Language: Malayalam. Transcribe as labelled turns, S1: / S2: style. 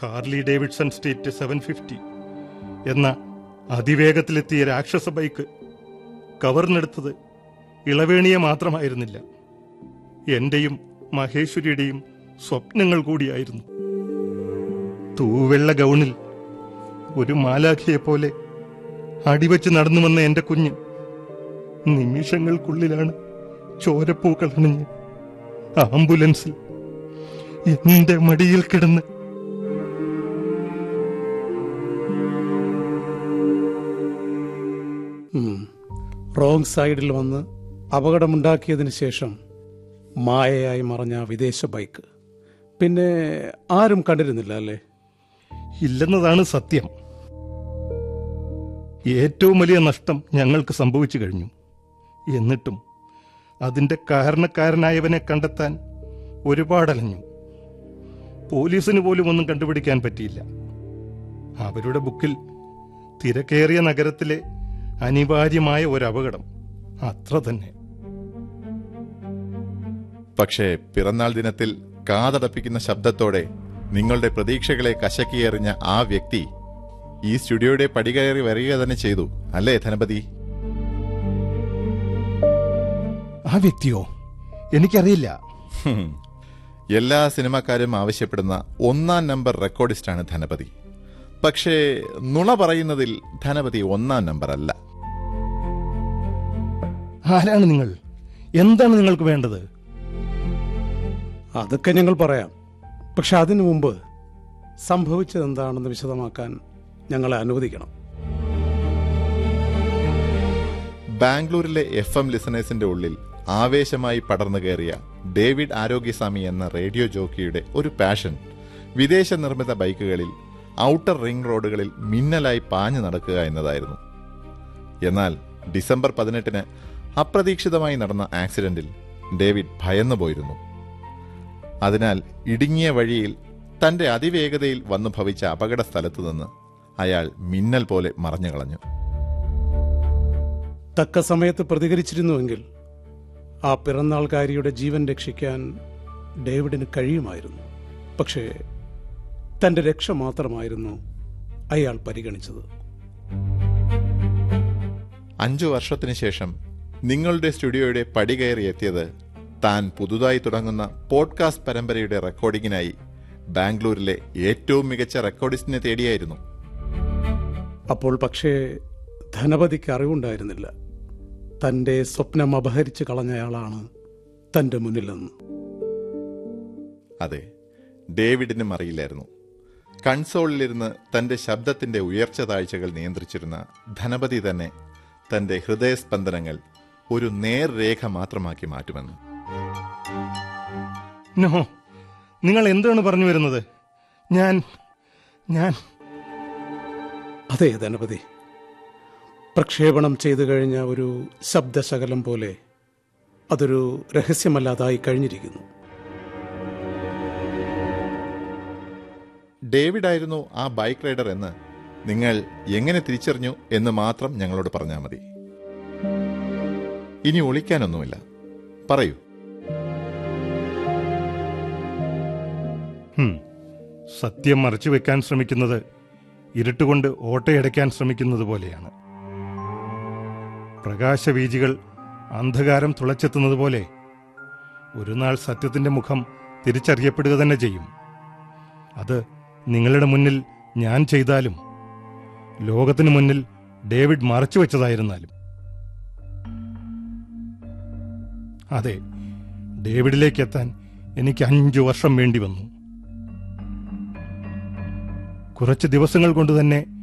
S1: Harley Davidson street seven fifty എന്ന അതിവേഗത്തിലെത്തിയ രാക്ഷസ ബൈക്ക് കവർന്നെടുത്തത് ഇളവേണിയെ മാത്രമായിരുന്നില്ല എന്റെയും മഹേശ്വരിയുടെയും സ്വപ്നങ്ങൾ കൂടിയായിരുന്നു തൂവെള്ള ഗൗണിൽ ഒരു മാലാഖയെ പോലെ അടിവച്ച് നടന്നു വന്ന എന്റെ കുഞ്ഞ് നിമിഷങ്ങൾക്കുള്ളിലാണ് ചോരപ്പൂക്കൾ അണിഞ്ഞ് ആംബുലൻസിൽ എന്റെ മടിയിൽ കിടന്ന്
S2: ഉം. റോങ് സൈഡിൽ വന്ന് അപകടമുണ്ടാക്കിയതിന് ശേഷം മായയായി മറഞ്ഞ ആ വിദേശ ബൈക്ക് പിന്നെ ആരും കണ്ടിരുന്നില്ല അല്ലേ
S1: ഇല്ലെന്നതാണ് സത്യം ഏറ്റവും വലിയ നഷ്ടം ഞങ്ങൾക്ക് സംഭവിച്ചു കഴിഞ്ഞു എന്നിട്ടും അതിന്റെ കാരണക്കാരനായവനെ കണ്ടെത്താൻ ഒരുപാടലഞ്ഞു പോലീസിന് പോലും ഒന്നും കണ്ടുപിടിക്കാൻ പറ്റിയില്ല അവരുടെ ബുക്കിൽ തിരക്കേറിയ നഗരത്തിലെ അനിവാര്യമായ ഒരു അപകടം അത്ര തന്നെ
S3: പക്ഷേ പിറന്നാൾ ദിനത്തിൽ കാതടപ്പിക്കുന്ന ശബ്ദത്തോടെ നിങ്ങളുടെ പ്രതീക്ഷകളെ കശക്കിയെറിഞ്ഞ ആ വ്യക്തി ഈ സ്റ്റുഡിയോയുടെ പടികയറി വരിക തന്നെ ചെയ്തു അല്ലേ ധനപതി
S1: ആ വ്യക്തിയോ എനിക്കറിയില്ല
S3: ഹും. എല്ലാ സിനിമാക്കാരും ആവശ്യപ്പെടുന്ന ഒന്നാം നമ്പർ റെക്കോർഡിസ്റ്റാണ് ധനപതി പക്ഷേ നുണ പറയുന്നതിൽ ധനപതി ഒന്നാം നമ്പർ അല്ല
S1: ആരാണ് നിങ്ങൾ എന്താണ് നിങ്ങൾക്ക് വേണ്ടത്
S2: അതൊക്കെ ഞങ്ങൾ പറയാം പക്ഷെ അതിനു മുമ്പ് സംഭവിച്ചത് എന്താണെന്ന് വിശദമാക്കാൻ ഞങ്ങളെ അനുവദിക്കണം
S3: ബാംഗ്ലൂരിലെ എഫ് എം ലിസണേഴ്സിന്റെ ഉള്ളിൽ ആവേശമായി പടർന്നു കയറിയ ഡേവിഡ് ആരോഗ്യസ്വാമി എന്ന റേഡിയോ ജോക്കിയുടെ ഒരു പാഷൻ വിദേശ നിർമ്മിത ബൈക്കുകളിൽ ഔട്ടർ റിംഗ് റോഡുകളിൽ മിന്നലായി പാഞ്ഞു നടക്കുക എന്നതായിരുന്നു എന്നാൽ ഡിസംബർ പതിനെട്ടിന് അപ്രതീക്ഷിതമായി നടന്ന ആക്സിഡന്റിൽ ഡേവിഡ് ഭയന്നുപോയിരുന്നു അതിനാൽ ഇടുങ്ങിയ വഴിയിൽ തന്റെ അതിവേഗതയിൽ വന്നു ഭവിച്ച അപകട സ്ഥലത്തു നിന്ന് അയാൾ മിന്നൽ പോലെ മറഞ്ഞു കളഞ്ഞു
S2: തക്ക സമയത്ത് പ്രതികരിച്ചിരുന്നുവെങ്കിൽ ആ പിറന്നാൾക്കാരിയുടെ ജീവൻ രക്ഷിക്കാൻ ഡേവിഡിന് കഴിയുമായിരുന്നു പക്ഷേ തന്റെ രക്ഷ മാത്രമായിരുന്നു അയാൾ പരിഗണിച്ചത്
S3: അഞ്ചു വർഷത്തിനു ശേഷം നിങ്ങളുടെ സ്റ്റുഡിയോയുടെ പടി കയറി എത്തിയത് താൻ പുതുതായി തുടങ്ങുന്ന പോഡ്കാസ്റ്റ് പരമ്പരയുടെ റെക്കോർഡിങ്ങിനായി ബാംഗ്ലൂരിലെ ഏറ്റവും മികച്ച റെക്കോർഡിസ്റ്റിനെ തേടിയായിരുന്നു
S2: അപ്പോൾ പക്ഷേ ധനപതിക്ക് അറിവുണ്ടായിരുന്നില്ല തന്റെ സ്വപ്നം അപഹരിച്ചു കളഞ്ഞയാളാണ് തന്റെ മുന്നിലെന്ന്
S3: അതെ ഡേവിഡിനും അറിയില്ലായിരുന്നു കൺസോളിലിരുന്ന് തന്റെ ശബ്ദത്തിന്റെ ഉയർച്ച താഴ്ചകൾ നിയന്ത്രിച്ചിരുന്ന ധനപതി തന്നെ തന്റെ ഹൃദയസ്പന്ദനങ്ങൾ ഒരു നേർരേഖ മാത്രമാക്കി മാറ്റുമെന്ന്
S1: നോ നിങ്ങൾ എന്താണ് പറഞ്ഞു വരുന്നത് ഞാൻ ഞാൻ
S2: അതെ ധനപതി പ്രക്ഷേപണം ചെയ്തു കഴിഞ്ഞ ഒരു ശബ്ദശകലം പോലെ അതൊരു രഹസ്യമല്ലാതായി കഴിഞ്ഞിരിക്കുന്നു
S3: ഡേവിഡ് ആയിരുന്നു ആ ബൈക്ക് റൈഡർ എന്ന് നിങ്ങൾ എങ്ങനെ തിരിച്ചറിഞ്ഞു എന്ന് മാത്രം ഞങ്ങളോട് പറഞ്ഞാൽ മതി ഇനി ഒളിക്കാനൊന്നുമില്ല പറയൂ
S1: ഹും, സത്യം മറച്ചു വെക്കാൻ ശ്രമിക്കുന്നത് ഇരുട്ടുകൊണ്ട് ഓട്ടയടയ്ക്കാൻ ശ്രമിക്കുന്നത് പോലെയാണ് പ്രകാശവീജികൾ അന്ധകാരം തുളച്ചെത്തുന്നത് പോലെ ഒരു നാൾ സത്യത്തിന്റെ മുഖം തിരിച്ചറിയപ്പെടുക തന്നെ ചെയ്യും അത് നിങ്ങളുടെ മുന്നിൽ ഞാൻ ചെയ്താലും ലോകത്തിനു മുന്നിൽ ഡേവിഡ് മറച്ചു വെച്ചതായിരുന്നാലും അതെ ഡേവിഡിലേക്ക് എത്താൻ എനിക്ക് അഞ്ചു വർഷം വേണ്ടി വന്നു കുറച്ച് ദിവസങ്ങൾ കൊണ്ട് തന്നെ